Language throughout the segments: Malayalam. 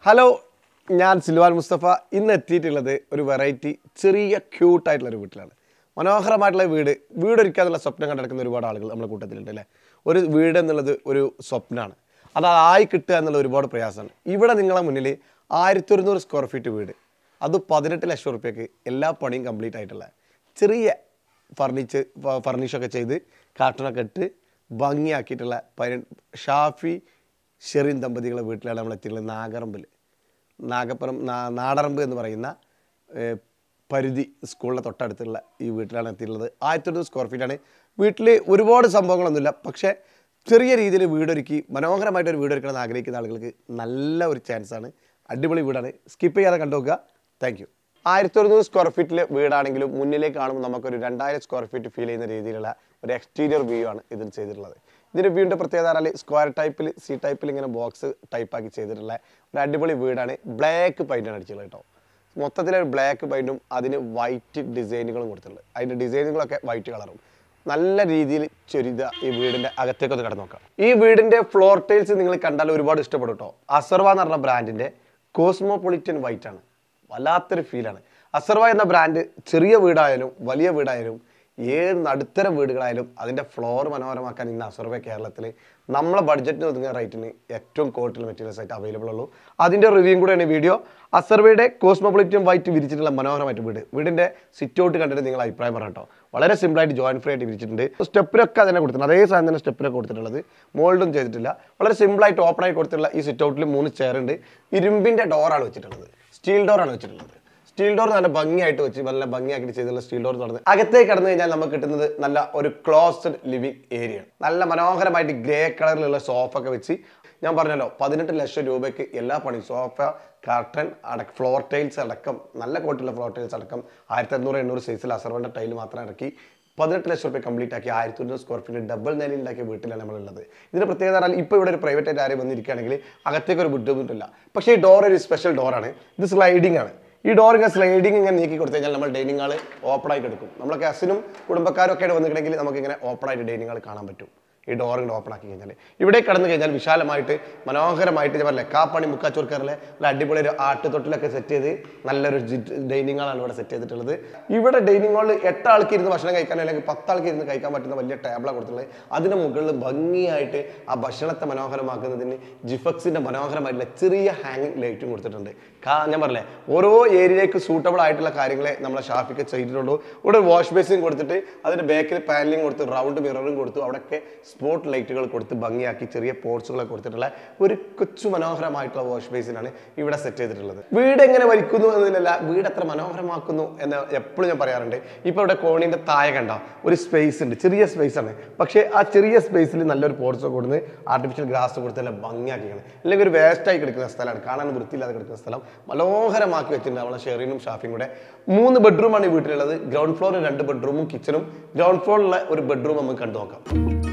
ഹലോ ഞാൻ സിൽവാൻ മുസ്തഫ ഇന്ന് എത്തിയിട്ടുള്ളത് ഒരു വെറൈറ്റി ചെറിയ ക്യൂട്ടായിട്ടുള്ള ഒരു വീട്ടിലാണ് മനോഹരമായിട്ടുള്ള വീട് വീട് ഒരുക്കാന്നുള്ള സ്വപ്നം കണ്ടെടുക്കുന്ന ഒരുപാട് ആളുകൾ നമ്മുടെ കൂട്ടത്തിലുണ്ട് അല്ലേ ഒരു വീട് എന്നുള്ളത് ഒരു സ്വപ്നമാണ് അത് ആയി കിട്ടുക എന്നുള്ള ഒരുപാട് പ്രയാസമാണ് ഇവിടെ നിങ്ങളെ മുന്നിൽ ആയിരത്തി ഒരുന്നൂറ് സ്ക്വയർ ഫീറ്റ് വീട് അത് പതിനെട്ട് ലക്ഷം റുപ്യക്ക് എല്ലാ പണിയും കംപ്ലീറ്റ് ആയിട്ടുള്ള ചെറിയ ഫർണിച്ച് ഫർണിഷൊക്കെ ചെയ്ത് കാർട്ടൂണൊക്കെ ഇട്ട് ഭംഗിയാക്കിയിട്ടുള്ള പതിനെ ഷാഫി ഷെറിൻ ദമ്പതികളെ വീട്ടിലാണ് നമ്മൾ എത്തിയിട്ടുള്ളത് നാഗറമ്പിൽ നാഗപ്പുറം നാ- നാടറമ്പ് എന്ന് പറയുന്ന ഏഹ്, പരിധി സ്കൂളിൻ്റെ തൊട്ടടുത്തുള്ള ഈ വീട്ടിലാണ് എത്തിയിട്ടുള്ളത് ആയിരത്തി തൊണ്ണൂറ് സ്ക്വയർ ഫീറ്റാണ് വീട്ടിൽ ഒരുപാട് സംഭവങ്ങളൊന്നുമില്ല പക്ഷേ ചെറിയ രീതിയിൽ വീടൊരുക്കി മനോഹരമായിട്ട് ഒരു വീടൊരുക്കണം എന്ന് ആഗ്രഹിക്കുന്ന ആളുകൾക്ക് നല്ല ഒരു ചാൻസാണ് അടിപൊളി വീടാണ് സ്കിപ്പ് ചെയ്യാതെ കണ്ടു നോക്കുക താങ്ക് യു ആയിരത്തി ഒരുന്നൂറ് സ്ക്വയർ ഫീറ്റിൽ വീടാണെങ്കിലും മുന്നിലേക്ക് കാണുമ്പോൾ നമുക്കൊരു രണ്ടായിരം സ്ക്വയർ ഫീറ്റ് ഫീൽ ചെയ്യുന്ന രീതിയിലുള്ള ഒരു എക്സ്റ്റീരിയർ വ്യൂ ആണ് ഇതിൽ ചെയ്തിട്ടുള്ളത് ഇതിൻ്റെ വ്യൂവിൻ്റെ പ്രത്യേകത പറഞ്ഞാൽ സ്ക്വയർ ടൈപ്പിൽ സി ടൈപ്പിൽ ഇങ്ങനെ ബോക്സ് ടൈപ്പാക്കി ചെയ്തിട്ടുള്ള ഒരു അടിപൊളി വീടാണ് ബ്ലാക്ക് പെയിൻ്റാണ് അടിച്ചിട്ടുള്ളത് കേട്ടോ മൊത്തത്തിലൊരു ബ്ലാക്ക് പെയിൻറ്റും അതിന് വൈറ്റ് ഡിസൈനുകളും കൊടുത്തിട്ടുള്ളത് അതിൻ്റെ ഡിസൈനുകളൊക്കെ വൈറ്റ് കളറും നല്ല രീതിയിൽ ചൊരിത ഈ വീടിൻ്റെ അകത്തേക്ക് ഒന്ന് കടന്നു നോക്കാം ഈ വീടിൻ്റെ ഫ്ലോർ ടൈൽസ് നിങ്ങൾ കണ്ടാൽ ഒരുപാട് ഇഷ്ടപ്പെടും കേട്ടോ അസർവ എന്ന് പറഞ്ഞ ബ്രാൻഡിൻ്റെ കോസ്മോപൊളിറ്റൻ വൈറ്റ് ആണ് വല്ലാത്തൊരു ഫീലാണ് അസർവ എന്ന ബ്രാൻഡ് ചെറിയ വീടായാലും വലിയ വീടായാലും ഏത് നടുത്തരം വീടുകളായാലും അതിൻ്റെ ഫ്ലോർ മനോഹരമാക്കാൻ ഇന്ന് അസർവ കേരളത്തിൽ നമ്മളെ ബഡ്ജറ്റിന് ഒതുങ്ങുന്ന റേറ്റിന് ഏറ്റവും ക്വാളിറ്റി മെറ്റീരിയൽസ് ആയിട്ട് അവൈലബിൾ ഉള്ളൂ അതിൻ്റെ റിവ്യൂയും കൂടെയാണ് ഈ വീഡിയോ അസർവയുടെ കോസ്മോപൊളിറ്റൻ വൈറ്റ് വിരിച്ചിട്ടുള്ള മനോഹരമായിട്ട് വീട് വീടിൻ്റെ സിറ്റ് ഔട്ട് കണ്ടിട്ട് നിങ്ങൾ അഭിപ്രായം പറയണം കേട്ടോ വളരെ സിമ്പിളായിട്ട് ജോയിൻ ഫ്രീ ആയിട്ട് വിരിച്ചിട്ടുണ്ട് സ്റ്റെപ്പിലൊക്കെ അതിനെ കൊടുത്തിട്ടുണ്ട് അതേ സാധനം തന്നെ സ്റ്റെപ്പിലൊക്കെ കൊടുത്തിട്ടുള്ളത് മോൾഡും ചെയ്തിട്ടില്ല വളരെ സിമ്പിളായിട്ട് ഓപ്പൺ ആയി കൊടുത്തിട്ടുള്ള ഈ സിറ്റ് ഔട്ടിൽ മൂന്ന് ചെയർ ഉണ്ട് ഇരുമ്പിൻ്റെ ഡോറാണ് വെച്ചിട്ടുള്ളത് സ്റ്റീൽ ഡോറാണ് വെച്ചിട്ടുള്ളത് സ്റ്റീൽ ഡോർ നല്ല ഭംഗിയായിട്ട് വെച്ച് നല്ല ഭംഗിയാക്കി ചെയ്തുള്ള സ്റ്റീൽ ഡോർ തുറന്ന് അകത്തേക്ക് കടന്നു കഴിഞ്ഞാൽ നമുക്ക് കിട്ടുന്നത് നല്ല ഒരു ക്ലോസ്ഡ് ലിവിംഗ് ഏരിയ നല്ല മനോഹരമായിട്ട് ഗ്രേ കളറിലുള്ള സോഫ ഒക്കെ വെച്ച് ഞാൻ പറഞ്ഞല്ലോ പതിനെട്ട് ലക്ഷം രൂപയ്ക്ക് എല്ലാ പണിയും സോഫ കർട്ടൻ അടക്കം ഫ്ലോർ ടൈൽസ് അടക്കം നല്ല ക്വാളിറ്റിയുള്ള ഫ്ലോർ ടൈൽസ് അടക്കം ആയിരത്തി അഞ്ഞൂറ് എണ്ണൂറ് സൈസിൽ അസർവൻ്റെ ടൈൽ മാത്രം ഇറക്കി പതിനെട്ട് ലക്ഷം റുപ്യ കംപ്ലീറ്റ് ആക്കി ആയിരത്തി തൊണ്ണൂറ് സ്ക്വയർ ഫീറ്റ് ഡബിൾ നിലയിൽ ഉണ്ടാക്കിയ വീട്ടിലാണ് നമ്മളുള്ളത് ഇതിന് പ്രത്യേകത പറഞ്ഞാൽ ഇപ്പോൾ ഇവിടെ ഒരു പ്രൈവറ്റ് ആയിട്ട് ആരും വന്നിരിക്കുകയാണെങ്കിൽ അകത്തേക്ക് ഒരു ബുദ്ധിമുട്ടില്ല പക്ഷേ ഈ ഡോർ ഒരു സ്പെഷ്യൽ ഡോറാണ് ഇത് സ്ലൈഡിംഗ് ആണ് ഈ ഡോർ ഇങ്ങനെ സ്ലൈഡിംഗ് ഇങ്ങനെ നീക്കി കൊടുത്തു കഴിഞ്ഞാൽ നമ്മൾ ഡൈനിങ് ഹാൾ ഓപ്പൺ ആയിട്ട് എടുക്കും നമ്മളെ ഗസ്റ്റിനും കുടുംബക്കാരും ഒക്കെ വന്നിട്ടുണ്ടെങ്കിൽ നമുക്ക് ഇങ്ങനെ ഓപ്പൺ ആയിട്ട് ഡൈനിങ് ഹാൾ കാണാൻ പറ്റും ഈ ഡോർ ഇങ്ങനെ ഓപ്പൺ ആക്കി കഴിഞ്ഞാൽ ഇവിടെ കടന്നു കഴിഞ്ഞാൽ വിശാലമായിട്ട് മനോഹരമായിട്ട് ഞാൻ പറഞ്ഞില്ലേ കാപ്പാണി മുക്കാച്ചൂർക്കാറിലെ നല്ല അടിപൊളി ഒരു ആട്ടുതൊട്ടിലൊക്കെ സെറ്റ് ചെയ്ത് നല്ലൊരു ഡൈനിങ് ഹാളാണ് ഇവിടെ സെറ്റ് ചെയ്തിട്ടുള്ളത് ഇവിടെ ഡൈനിങ് ഹാളിൽ എട്ട് ആൾക്ക് ഇരുന്ന് ഭക്ഷണം കഴിക്കാൻ അല്ലെങ്കിൽ പത്ത് ആൾക്ക് ഇരുന്ന് കഴിക്കാൻ പറ്റുന്ന വലിയ ടേബിളാണ് കൊടുത്തിട്ടുള്ളത് അതിന് മുകളിൽ ഭംഗിയായിട്ട് ആ ഭക്ഷണത്തെ മനോഹരമാക്കുന്നതിന് ജിഫക്സിന്റെ മനോഹരമായിട്ടുള്ള ചെറിയ ഹാങ്ങിങ് ലൈറ്റും കൊടുത്തിട്ടുണ്ട് കാ ഞാൻ പറഞ്ഞില്ലേ ഓരോ ഏരിയയിലേക്ക് സൂട്ടബിൾ ആയിട്ടുള്ള കാര്യങ്ങളെ നമ്മളെ ഷാഫിക്ക് ചെയ്തിട്ടുള്ളൂ ഇവിടെ ഒരു വാഷ് ബേസിൻ കൊടുത്തിട്ട് അതിന്റെ ബാക്കിൽ പാനലിംഗ് കൊടുത്ത് റൗണ്ട് മിററും കൊടുത്തു അവിടെയൊക്കെ സ്പോട്ട് ലൈറ്റുകൾ കൊടുത്ത് ഭംഗിയാക്കി ചെറിയ പോർട്സുകളൊക്കെ കൊടുത്തിട്ടുള്ള ഒരു കൊച്ചു മനോഹരമായിട്ടുള്ള വാഷ് ബേസിനാണ് ഇവിടെ സെറ്റ് ചെയ്തിട്ടുള്ളത് വീട് എങ്ങനെ വലിക്കുന്നു എന്നതിലല്ല വീട് എത്ര മനോഹരമാക്കുന്നു എന്ന് എപ്പോഴും ഞാൻ പറയാറുണ്ട് ഇപ്പോൾ ഇവിടെ കോണിന്റെ താഴെ കണ്ട ഒരു സ്പേസ് ഉണ്ട് ചെറിയ സ്പേസ് ആണ് പക്ഷേ ആ ചെറിയ സ്പേസിൽ നല്ലൊരു പോർട്സ് കൊടുത്ത് ആർട്ടിഫിഷ്യൽ ഗ്രാസ് കൊടുത്ത് നല്ല ഭംഗിയാക്കിയാണ് അല്ലെങ്കിൽ ഒരു വേസ്റ്റായി കിടക്കുന്ന സ്ഥലമാണ് കാണാൻ വൃത്തിയില്ലാതെ കിടക്കുന്ന സ്ഥലം മനോഹരമാക്കി വെച്ചിട്ടുണ്ട് നമ്മളെ ഷെറിനും ഷാഫിയും കൂടെ മൂന്ന് ബെഡ്റൂമാണ് ഈ വീട്ടിലുള്ളത് ഗ്രൗണ്ട് ഫ്ലോറിൽ രണ്ട് ബെഡ്റൂമും കിച്ചണും ഗ്രൗണ്ട് ഫ്ലോറിലുള്ള ഒരു ബെഡ്റൂം നമുക്ക് കണ്ടു നോക്കാം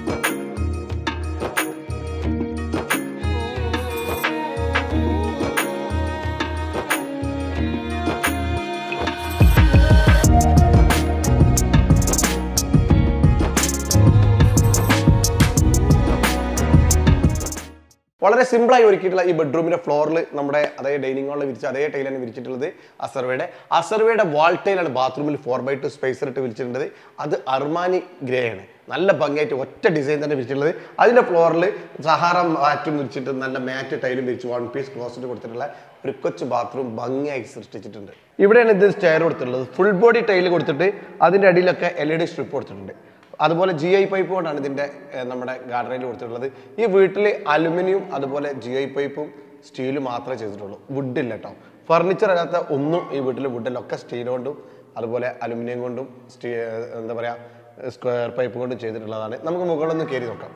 വളരെ സിമ്പിളായി ഒരുക്കിയിട്ടുള്ള ഈ ബെഡ്റൂമിന്റെ ഫ്ലോറിൽ നമ്മുടെ അതേ ഡൈനിങ് ഹാളിൽ വിരിച്ച അതേ ടൈലാണ് വിരിച്ചിട്ടുള്ളത് അസർവയുടെ അസർവയുടെ വാൾ ടൈലാണ് ബാത്റൂമിൽ ഫോർ ബൈ ടു സ്പേസിലിട്ട് വിരിച്ചിട്ടുള്ളത് അത് അർമാനി ഗ്രേ ആണ് നല്ല ഭംഗിയായിട്ട് ഒറ്റ ഡിസൈൻ തന്നെ വിരിച്ചിട്ടുള്ളത് അതിന്റെ ഫ്ലോറിൽ സഹാറ മാറ്റും വിരിച്ചിട്ട് നല്ല മാറ്റ് ടൈലും വിരിച്ച് വൺ പീസ് ക്ലോസറ്റ് കൊടുത്തിട്ടുള്ള ഒരു കൊച്ചു ബാത്റൂം ഭംഗിയായി സൃഷ്ടിച്ചിട്ടുണ്ട് ഇവിടെയാണ് ഇത് സ്റ്റെയർ കൊടുത്തിട്ടുള്ളത് ഫുൾ ബോഡി ടൈൽ കൊടുത്തിട്ട് അതിന്റെ അടിയിലൊക്കെ എൽ ഇ ഡി സ്ട്രിപ്പ് കൊടുത്തിട്ടുണ്ട് അതുപോലെ ജി ഐ പൈപ്പ് കൊണ്ടാണ് ഇതിൻ്റെ ഏർ, നമ്മുടെ ഗാർഡറയിൽ കൊടുത്തിട്ടുള്ളത് ഈ വീട്ടിൽ അലുമിനിയം അതുപോലെ ജി ഐ പൈപ്പും സ്റ്റീലും മാത്രമേ ചെയ്തിട്ടുള്ളൂ വുഡ് ഇല്ല കേട്ടോ ഫർണിച്ചർ അല്ലാത്ത ഒന്നും ഈ വീട്ടിൽ വുഡില്ല ഒക്കെ സ്റ്റീൽ കൊണ്ടും അതുപോലെ അലുമിനിയം കൊണ്ടും സ്റ്റീ ഏർ, എന്താ പറയുക സ്ക്വയർ പൈപ്പ് കൊണ്ടും ചെയ്തിട്ടുള്ളതാണ് നമുക്ക് മുകളിലൊന്ന് കയറി നോക്കാം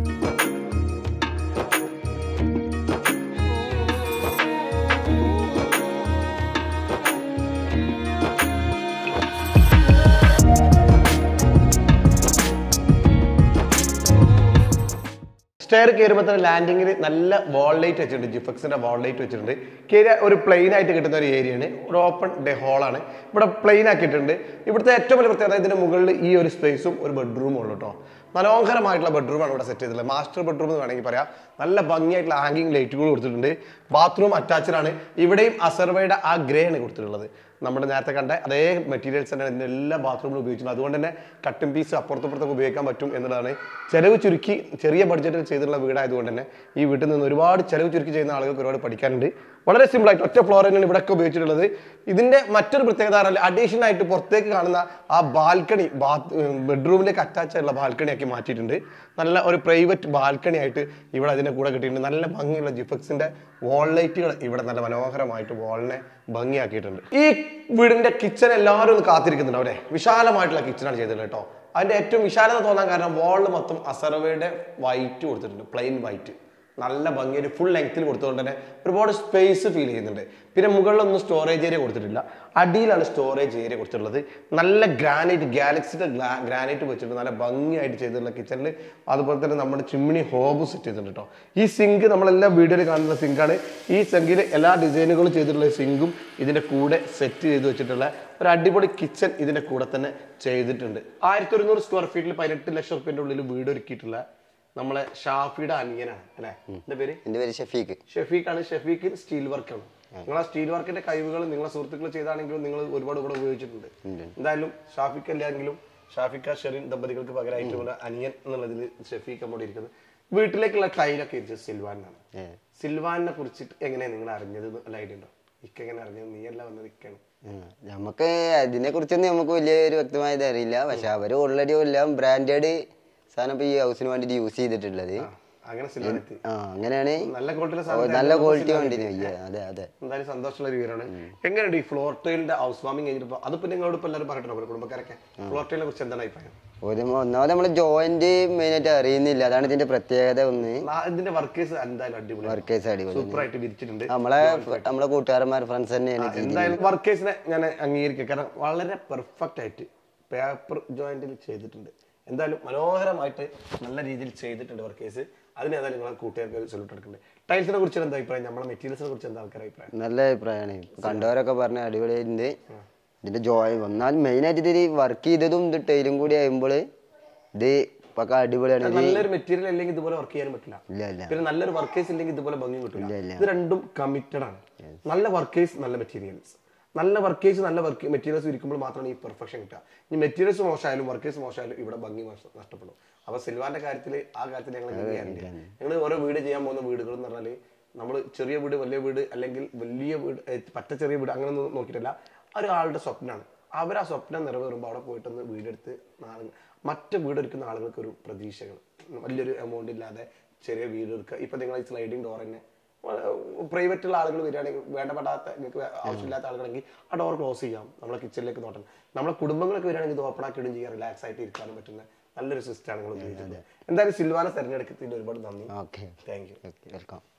സ്റ്റെയർ കയറുമ്പോൾ തന്നെ ലാൻഡിങ്ങിൽ നല്ല വാൾ ലൈറ്റ് വെച്ചിട്ടുണ്ട് ജിഫക്സിന്റെ വാൾ ലൈറ്റ് വെച്ചിട്ടുണ്ട് കയറിയ ഒരു പ്ലെയിൻ ആയിട്ട് കിട്ടുന്ന ഒരു ഏരിയയാണ് ഒരു ഓപ്പൺ ഡേ ഹോളാണ് ഇവിടെ പ്ലെയിൻ ആക്കിയിട്ടുണ്ട് ഇവിടുത്തെ ഏറ്റവും വലിയ പ്രത്യേകത ഇതിന്റെ മുകളിൽ ഈ ഒരു സ്പേസും ഒരു ബെഡ്റൂമും ഉള്ളു കേട്ടോ മനോഹരമായിട്ടുള്ള ബെഡ്റൂമാണ് ഇവിടെ സെറ്റ് ചെയ്തിട്ടുള്ളത് മാസ്റ്റർ ബെഡ്റൂം എന്ന് വേണമെങ്കിൽ പറയാം നല്ല ഭംഗിയായിട്ടുള്ള ഹാങ്ങിങ് ലൈറ്റുകൾ കൊടുത്തിട്ടുണ്ട് ബാത്റൂം അറ്റാച്ച്ഡ് ആണ് ഇവിടെയും അസർവയുടെ ആ ഗ്രേ ആണ് കൊടുത്തിട്ടുള്ളത് നമ്മുടെ നേരത്തെ കണ്ട അതേ മെറ്റീരിയൽസ് തന്നെ ഇതിന്റെ എല്ലാ ബാത്റൂമിലും ഉപയോഗിച്ചിട്ടുണ്ട് അതുകൊണ്ട് തന്നെ കട്ടും പീസ് അപ്പുറത്തപ്പുറത്തൊക്കെ ഉപയോഗിക്കാൻ പറ്റും എന്നതാണ് ചെലവ് ചുരുക്കി ചെറിയ ബഡ്ജറ്റിൽ ചെയ്തിട്ടുള്ള വീടായതുകൊണ്ട് തന്നെ ഈ വീട്ടിൽ നിന്ന് ഒരുപാട് ചെലവ് ചുരുക്കി ചെയ്യുന്ന ആളുകൾക്ക് ഒരുപാട് പഠിക്കാനുണ്ട് വളരെ സിമ്പിൾ ആയിട്ട് ഒറ്റ ഫ്ലോർ തന്നെയാണ് ഇവിടെ ഒക്കെ ഉപയോഗിച്ചിട്ടുള്ളത് ഇതിന്റെ മറ്റൊരു പ്രത്യേകത പറഞ്ഞാൽ അഡീഷണൽ ആയിട്ട് പുറത്തേക്ക് കാണുന്ന ആ ബാൽക്കണി ബാത്ത് ബെഡ്റൂമിലേക്ക് അറ്റാച്ച് ആയിട്ടുള്ള ബാൽക്കണി ആക്കി മാറ്റിയിട്ടുണ്ട് നല്ല ഒരു പ്രൈവറ്റ് ബാൽക്കണി ആയിട്ട് ഇവിടെ അതിന്റെ കൂടെ കിട്ടിയിട്ടുണ്ട് നല്ല ഭംഗിയുള്ള ജിഫക്സിന്റെ വാൾ ലൈറ്റുകൾ ഇവിടെ നല്ല മനോഹരമായിട്ട് വാളിനെ ഭംഗിയാക്കിയിട്ടുണ്ട് ഈ വീടിന്റെ കിച്ചൺ എല്ലാവരും ഒന്ന് കാത്തിരിക്കുന്നുണ്ട് അവിടെ വിശാലമായിട്ടുള്ള കിച്ചണാണ് ചെയ്തിട്ടുള്ളത് കേട്ടോ അതിന്റെ ഏറ്റവും വിശാലത തോന്നാൻ കാരണം വാളിൽ മൊത്തം അസർവയുടെ വൈറ്റ് കൊടുത്തിട്ടുണ്ട് പ്ലെയിൻ വൈറ്റ് നല്ല ഭംഗിയിൽ ഫുൾ ലെങ്ത്തിൽ കൊടുത്തുകൊണ്ട് തന്നെ ഒരുപാട് സ്പേസ് ഫീൽ ചെയ്യുന്നുണ്ട് പിന്നെ മുകളിലൊന്നും സ്റ്റോറേജ് ഏരിയ കൊടുത്തിട്ടില്ല അടിയിലാണ് സ്റ്റോറേജ് ഏരിയ കൊടുത്തിട്ടുള്ളത് നല്ല ഗ്രാനൈറ്റ് ഗാലക്സിയുടെ ഗ്രാനൈറ്റ് വെച്ചിട്ട് നല്ല ഭംഗിയായിട്ട് ചെയ്തിട്ടുള്ള കിച്ചണിൽ അതുപോലെ തന്നെ നമ്മുടെ ചിമ്മിണി ഹോബ് സെറ്റ് ചെയ്തിട്ടുണ്ട് കേട്ടോ ഈ സിങ്ക് നമ്മളെല്ലാ വീഡിയോയിൽ കാണുന്ന സിങ്കാണ് ഈ സിങ്കിൽ എല്ലാ ഡിസൈനുകളും ചെയ്തിട്ടുള്ള സിങ്കും ഇതിന്റെ കൂടെ സെറ്റ് ചെയ്ത് വെച്ചിട്ടുള്ള ഒരു അടിപൊളി കിച്ചൺ ഇതിന്റെ കൂടെ തന്നെ ചെയ്തിട്ടുണ്ട് ആയിരത്തി ഒരുന്നൂറ് സ്ക്വയർ ഫീറ്റിൽ പതിനെട്ട് ലക്ഷം റുപ്യന്റെ ഉള്ളിൽ വീട് ഒരുക്കിയിട്ടുള്ള നമ്മളെ ഷാഫിയുടെ അനിയനാണ് അല്ലെ എന്റെ പേര് എൻ്റെ പേര് ഷഫീഖ് ഷെഫീഖാണ് ഷെഫീഖ് സ്റ്റീൽ വർക്കാണ് നിങ്ങൾ ആ സ്റ്റീൽ വർക്കിന്റെ കഴിവുകൾ നിങ്ങളെ സുഹൃത്തുക്കൾ ചെയ്താണെങ്കിലും നിങ്ങൾ ഒരുപാട് ഇവിടെ ഉപയോഗിച്ചിട്ടുണ്ട് എന്തായാലും ഷാഫിക്ക് അല്ലെങ്കിലും ഷാഫിക്ക ഷെറിൻ ദമ്പതികൾക്ക് പകരമായിട്ടുള്ള അനിയൻ എന്നുള്ളതിൽ ഷെഫീഖ് നമ്മോട് ഇരിക്കുന്നത് വീട്ടിലേക്കുള്ള ടൈലൊക്കെ ഇരിച്ചത് സിൽവാനാണ് ഏ. സിൽവാനെ കുറിച്ചിട്ട് എങ്ങനെയാണ് നിങ്ങൾ അറിഞ്ഞത് അല്ല ഐഡിയ ഉണ്ടോ ഇക്ക എങ്ങനെ അറിഞ്ഞത് നീ അല്ല വന്നത് ഇക്കാണ് നമുക്ക് അതിനെ കുറിച്ചൊന്നും നമുക്ക് വലിയൊരു വ്യക്തമായത് അറിയില്ല പക്ഷെ അവര് ഓൾറെഡി എല്ലാം ബ്രാൻഡഡ് സാധനം ഇപ്പൊ ഈ ഹൗസിന് വേണ്ടിട്ട് യൂസ് ചെയ്തിട്ടുള്ളത് ആ, അങ്ങനെ സിൽവാൻ എത്തി ആ അങ്ങനെയാണ് നല്ല ക്വാളിറ്റിയിലെ ഓ, സാധനം നല്ല തരുമ്പോൾ ക്വാളിറ്റി സിൽവാൻ വേണ്ടി എത്തി. അതെ അതെ എന്തായാലും സന്തോഷമുള്ള ഒരു വിവരമാണ് എങ്ങനെയുണ്ട് ഈ ഫ്ലോർ ടൈലിന്റെ ഹൗസ് വാമിംഗ് കഴിഞ്ഞപ്പോൾ അതിപ്പോ നിങ്ങളോട് ഇപ്പൊ എല്ലാവരും പറഞ്ഞിട്ടുണ്ടോ കുടുംബക്കാരൊക്കെ ഫ്ലോർ ടൈലിനെ കുറിച്ച് എന്താണ് അഭിപ്രായം ഒരു ഒന്നാമത് നമ്മള് ജോയിന്റ് മെയിൻ ആയിട്ട് അറിയുന്നില്ല അതാണ് ഇതിന്റെ പ്രത്യേകത ഒന്ന് നാ- ഇതിന്റെ വർക്കേഴ്സ് എന്തായാലും അടിപൊളി വർക്കേഴ്സ് അടിപൊളി സൂപ്പർ ആയിട്ട് വിരിച്ചിട്ടുണ്ട് നമ്മളെ നമ്മളെ കൂട്ടുകാരന്മാർ ഫ്രണ്ട്സ് തന്നെയാണ് ചെയ്തത്. എന്തായാലും വർക്കേഴ്സിനെ ഞാൻ അംഗീകരിക്കുക കാരണം വളരെ പെർഫെക്റ്റ് ആയിട്ട് പേപ്പർ ജോയിന്റിൽ ചെയ്തിട്ടുണ്ട് എന്തായാലും മനോഹരമായിട്ട് നല്ല രീതിയിൽ ചെയ്തിട്ടുണ്ട് വർക്കേഴ്സ് അതിന് ഏതായാലും നിങ്ങളെ കൂട്ടുകാർക്ക് സൊല്യൂട്ട് എടുക്കുന്നുണ്ട് ടൈൽസിനെ കുറിച്ച് എന്താ അഭിപ്രായം നമ്മളെ മെറ്റീരിയൽസിനെ കുറിച്ച് എന്താ ആൾക്കാരുടെ അഭിപ്രായം നല്ല അഭിപ്രായമാണ് കണ്ടവരൊക്കെ പറഞ്ഞ അടിപൊളിയായിട്ടുണ്ട് ഇതിന്റെ ജോയ് ഒന്നാൽ മെയിൻ ആയിട്ട് ഇത് വർക്ക് ചെയ്തതും ഇത് ടൈലും കൂടി ആകുമ്പോൾ ഇത് പക്ക അടിപൊളിയാണ് ഇത് നല്ലൊരു മെറ്റീരിയൽ അല്ലെങ്കിൽ ഇതുപോലെ വർക്ക് ചെയ്യാൻ പറ്റില്ല ഇല്ല ഇല്ല പിന്നെ നല്ലൊരു വർക്കേഴ്സ് ഇല്ലെങ്കിൽ ഇതുപോലെ ഭംഗി കിട്ടില്ല ഇല്ല, ഇല്ല. ഇത് രണ്ടും കമ്മിറ്റഡ് ആണ് നല്ല വർക്കേഴ്സ് നല്ല മെറ്റീരിയൽസ് നല്ല വർക്കേഴ്സ് നല്ല വർക്ക് മെറ്റീരിയൽസ് ഇരിക്കുമ്പോൾ മാത്രമാണ് ഈ പെർഫെക്ഷൻ കിട്ടുക ഇനി മെറ്റീരിയൽസ് മോശമായാലും വർക്കേഴ്സ് മോശമായാലും ഇവിടെ ഭംഗി നഷ്ട- നഷ്ടപ്പെടും അപ്പൊ സിൽവാന്റെ കാര്യത്തിൽ ആ കാര്യത്തിൽ ഞങ്ങൾ ഞങ്ങൾ ഓരോ വീട് ചെയ്യാൻ പോകുന്ന വീടുകൾ എന്ന് പറഞ്ഞാൽ നമ്മൾ ചെറിയ വീട് വലിയ വീട് അല്ലെങ്കിൽ വലിയ വീട് ഏ, പറ്റ ചെറിയ വീട് അങ്ങനെ ഒന്നും നോക്കിയിട്ടില്ല ഒരാളുടെ സ്വപ്നമാണ് അവർ ആ സ്വപ്നം നിറവേറുമ്പോൾ അവിടെ പോയിട്ടൊന്ന് വീടെടുത്ത് നാളെ മറ്റ് വീടെടുക്കുന്ന ആളുകൾക്ക് ഒരു പ്രതീക്ഷകൾ വലിയൊരു എമൗണ്ട് ഇല്ലാതെ ചെറിയ വീട് എടുക്കുക ഇപ്പൊ നിങ്ങൾ ഈ സ്ലൈഡിംഗ് ഡോർ തന്നെ പ്രൈവറ്റുള്ള ആളുകൾ വരികയാണെങ്കിൽ വേണ്ടപ്പെടാത്ത നിങ്ങൾക്ക് ആവശ്യമില്ലാത്ത ആളുകളെങ്കിൽ ആ ഡോർ ക്ലോസ് ചെയ്യാം നമ്മളെ കിച്ചണിലേക്ക് നോട്ടം നമ്മളെ കുടുംബങ്ങളൊക്കെ വരികയാണെങ്കിൽ ഇത് ഓപ്പൺ ആക്കി ഇടും ചെയ്യാം റിലാക്സ് ആയിട്ട് ഇരിക്കാനും പറ്റുന്ന നല്ലൊരു സിസ്റ്റമാണ് നിങ്ങൾ ഉപയോഗിച്ചത് എന്തായാലും സിൽവാന തെരഞ്ഞെടുക്കുന്നതിന് ഒരുപാട് നന്ദി ഓക്കെ താങ്ക് യു വെൽക്കം